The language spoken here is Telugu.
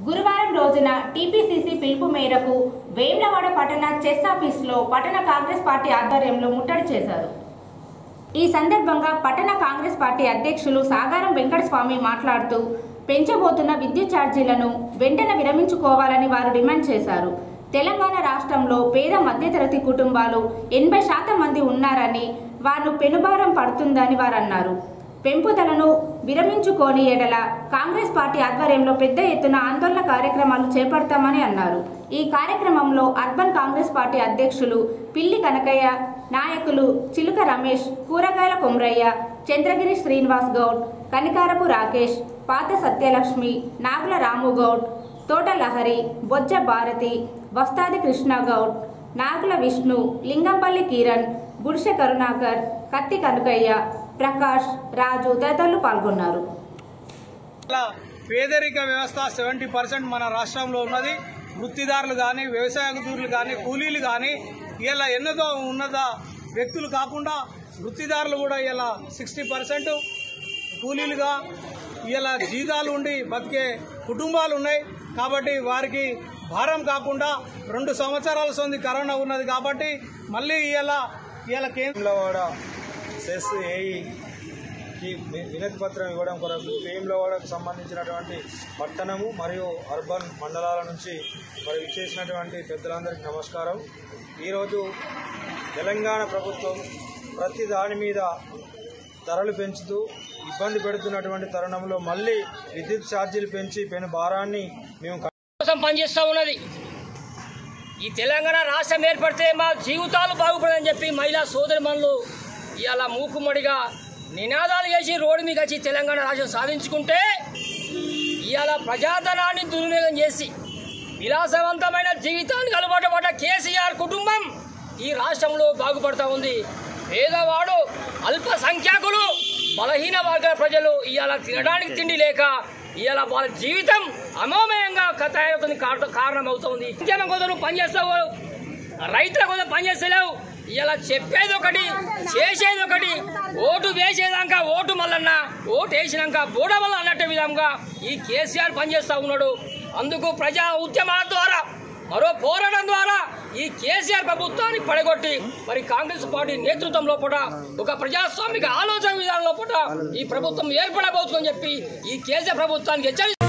గురువారం రోజున టీపీసీసీ పిలుపు మేరకు వేములవాడ పట్టణ చెస్ ఆఫీసులో పట్టణ కాంగ్రెస్ పార్టీ ఆధ్వర్యంలో ముట్టడి చేశారు ఈ సందర్భంగా పట్టణ కాంగ్రెస్ పార్టీ అధ్యక్షులు సాగారం వెంకటస్వామి మాట్లాడుతూ పెంచబోతున్న విద్యుత్ ఛార్జీలను వెంటనే విరమించుకోవాలని వారు డిమాండ్ చేశారు తెలంగాణ రాష్ట్రంలో పేద మధ్యతరగతి కుటుంబాలు ఎనభై శాతం మంది ఉన్నారని వారు పెనుభారం పడుతుందని వారు అన్నారు పెంపుదలను విరమించుకోని ఎడల కాంగ్రెస్ పార్టీ ఆధ్వర్యంలో పెద్ద ఎత్తున ఆందోళన కార్యక్రమాలు చేపడతామని అన్నారు ఈ కార్యక్రమంలో అర్బన్ కాంగ్రెస్ పార్టీ అధ్యక్షులు పిల్లి కనకయ్య నాయకులు చిలుక రమేష్ కూరగాయల కొమరయ్య చంద్రగిరి శ్రీనివాస్ గౌడ్ కనికారపు రాకేష్ పాత సత్యలక్ష్మి నాగుల రాము గౌడ్ తోట లహరి బొజ్జ భారతి వస్తాది కృష్ణ గౌడ్ నాగుల విష్ణు లింగంపల్లి కిరణ్ గుడిసె కరుణాకర్ కత్తి కనకయ్య ప్రకాష్ రాజు తదితరులు పాల్గొన్నారు అలా పేదరిక వ్యవస్థ సెవెంటీ పర్సెంట్ మన రాష్ట్రంలో ఉన్నది వృత్తిదారులు కానీ వ్యవసాయదారులు కానీ కూలీలు కానీ ఇలా ఎన్నదో ఉన్నత వ్యక్తులు కాకుండా వృత్తిదారులు కూడా ఇలా సిక్స్టీ పర్సెంట్ కూలీలుగా ఇలా జీతాలు ఉండి బతికే కుటుంబాలు ఉన్నాయి కాబట్టి వారికి భారం కాకుండా రెండు సంవత్సరాల సొంది కరోనా ఉన్నది కాబట్టి మళ్ళీ ఇలా ఇలా కేంద్ర వేములవాడ సెస్ ఏఈకి వినతి పత్రం ఇవ్వడం కొరకు వేములవాడకు సంబంధించినటువంటి పట్టణము మరియు అర్బన్ మండలాల నుంచి మరి ఇచ్చేసినటువంటి పెద్దలందరికీ నమస్కారం ఈరోజు తెలంగాణ ప్రభుత్వం ప్రతి దాని మీద ధరలు పెంచుతూ ఇబ్బంది పెడుతున్నటువంటి తరుణంలో మళ్ళీ విద్యుత్ ఛార్జీలు పెంచి పెను భారాన్ని మేము కోసం పనిచేస్తూ ఉన్నది ఈ తెలంగాణ రాష్ట్రం ఏర్పడితే మా జీవితాలు బాగుపడదని చెప్పి మహిళా సోదరిమణులు ఇవాళ మూకుమ్మడిగా నినాదాలు చేసి రోడ్డు మీద వచ్చి తెలంగాణ రాష్ట్రం సాధించుకుంటే ఇవాళ ప్రజాధనాన్ని దుర్వినియోగం చేసి విలాసవంతమైన జీవితానికి అలవాటు పడ్డ కేసీఆర్ కుటుంబం ఈ రాష్ట్రంలో బాగుపడతా ఉంది పేదవాడు అల్ప సంఖ్యాకులు బలహీన వర్గాల ప్రజలు ఇవాళ తినడానికి తిండి లేక ఇవాళ వాళ్ళ జీవితం అమోమయంగా తయారవుతుంది కారణం అవుతుంది ఇంకేమో కొందరు పనిచేస్తావు రైతుల కోసం పనిచేస్తలేవు ఇలా చెప్పేది ఒకటి చేసేది ఒకటి ఓటు వేసేదాకా ఓటు మల్లన్న ఓటు వేసినాక బూడవల్ల అన్నట్టు విధంగా ఈ కేసీఆర్ పనిచేస్తా ఉన్నాడు అందుకు ప్రజా ఉద్యమాల ద్వారా మరో పోరాటం ద్వారా ఈ కేసీఆర్ ప్రభుత్వాన్ని పడగొట్టి మరి కాంగ్రెస్ పార్టీ నేతృత్వం లోపల ఒక ప్రజాస్వామిక ఆలోచన విధానం లోపల ఈ ప్రభుత్వం ఏర్పడబోతుందని చెప్పి ఈ కేసీఆర్ ప్రభుత్వానికి హెచ్చరి